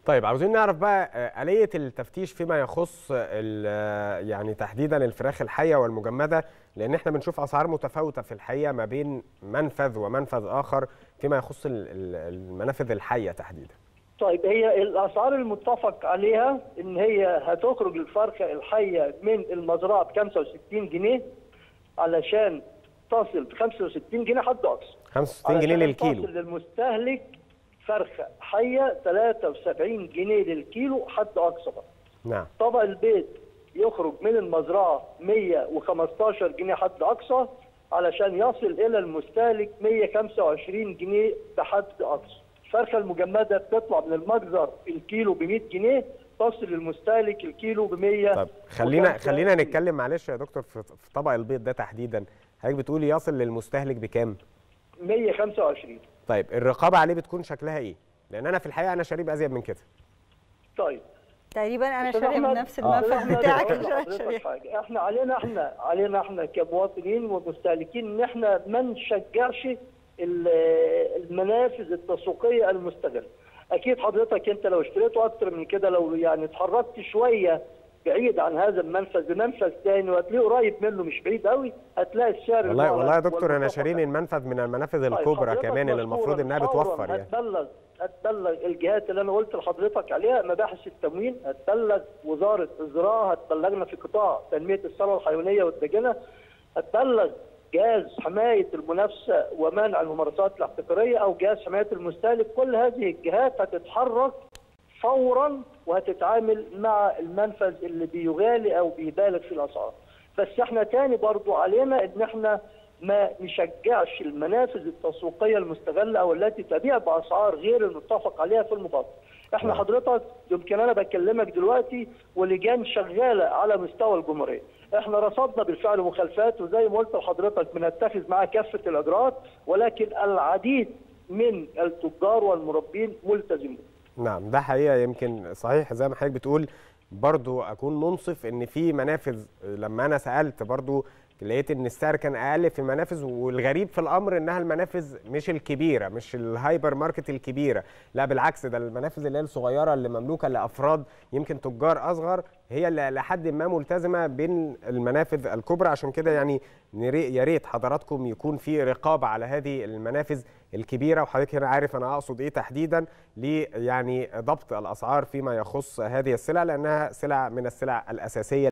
طيب عاوزين نعرف بقى آه، آلية التفتيش فيما يخص ال- آه، يعني تحديدا الفراخ الحية والمجمدة لأن احنا بنشوف أسعار متفاوتة في الحقيقة ما بين منفذ ومنفذ آخر فيما يخص ال- ال- المنافذ الحية تحديدا. طيب هي الاسعار المتفق عليها ان هي هتخرج الفرخه الحيه من المزرعه ب 65 جنيه علشان تصل ب 65 جنيه حد اقصى 65 جنيه علشان للكيلو. تصل للمستهلك فرخه حيه 73 جنيه للكيلو حد اقصى بقى. نعم طبق البيض يخرج من المزرعه 115 جنيه حد اقصى علشان يصل الى المستهلك 125 جنيه بحد اقصى. الفرخه المجمده بتطلع من المجزر الكيلو ب 100 جنيه تصل للمستهلك الكيلو ب 100 طب خلينا خلينا نتكلم معلش يا دكتور في في طبق البيض ده تحديدا حضرتك بتقولي يصل للمستهلك بكام؟ 125 طيب الرقابة عليه بتكون شكلها إيه؟ لأن أنا في الحقيقة أنا شاريه بأزيد من كده. طيب تقريبا انا أستاذ شاريه من أحمد، نفس آه. المنفذ أحمد، بتاعك أقول اللي أنا لحضرتك شاريه حاجة. احنا علينا احنا علينا احنا كمواطنين ومستهلكين ان احنا ما نشجعش ال- المنافذ التسويقيه المستغله. اكيد حضرتك انت لو اشتريته اكتر من كده لو يعني اتحركت شويه بعيد عن هذا المنفذ لمنفذ ثاني وهتلاقيه قريب منه مش بعيد قوي هتلاقي السعر والله المعلن والله يا دكتور أنا والمتفق شاريه من منفذ من المنافذ طيب الكبرى حضرتك كمان اللي المفروض مشكورا إنها فوراً بتوفر يعني. هتبلغ هتبلغ الجهات اللي انا قلت لحضرتك عليها مباحث التموين هتبلغ وزاره الزراعه هتبلغنا في قطاع تنميه الثروه الحيوانيه والدجنه هتبلغ جهاز حمايه المنافسه ومنع الممارسات الاحتكاريه او جهاز حمايه المستهلك كل هذه الجهات هتتحرك فورا وهتتعامل مع المنفذ اللي بيغالي او بيبالغ في الاسعار بس احنا تاني برضو علينا ان احنا ما نشجعش المنافذ التسويقيه المستغله او التي تبيع باسعار غير المتفق عليها في المفاوضه. احنا نعم. حضرتك يمكن انا بكلمك دلوقتي ولجان شغاله على مستوى الجمهوريه. احنا رصدنا بالفعل مخالفات وزي ما قلت لحضرتك بنتخذ معاها كافه الاجراءات ولكن العديد من التجار والمربين ملتزمون. نعم ده حقيقة يمكن صحيح زي ما حضرتك بتقول برضو أكون منصف إن في منافذ لما أنا سألت برضو لقيت إن السعر كان أقل في المنافذ والغريب في الأمر إنها المنافذ مش الكبيرة مش الهايبر ماركت الكبيرة لا بالعكس ده المنافذ اللي هي الصغيرة اللي مملوكة لأفراد يمكن تجار أصغر هي اللي لحد ما ملتزمة بين المنافذ الكبرى عشان كده يعني نري- يا ريت حضراتكم يكون في رقابة على هذه المنافذ الكبيرة وحضرتك هنا عارف أنا أقصد إيه تحديدا ل يعني ضبط الأسعار فيما يخص هذه السلع لأنها سلع من السلع الأساسية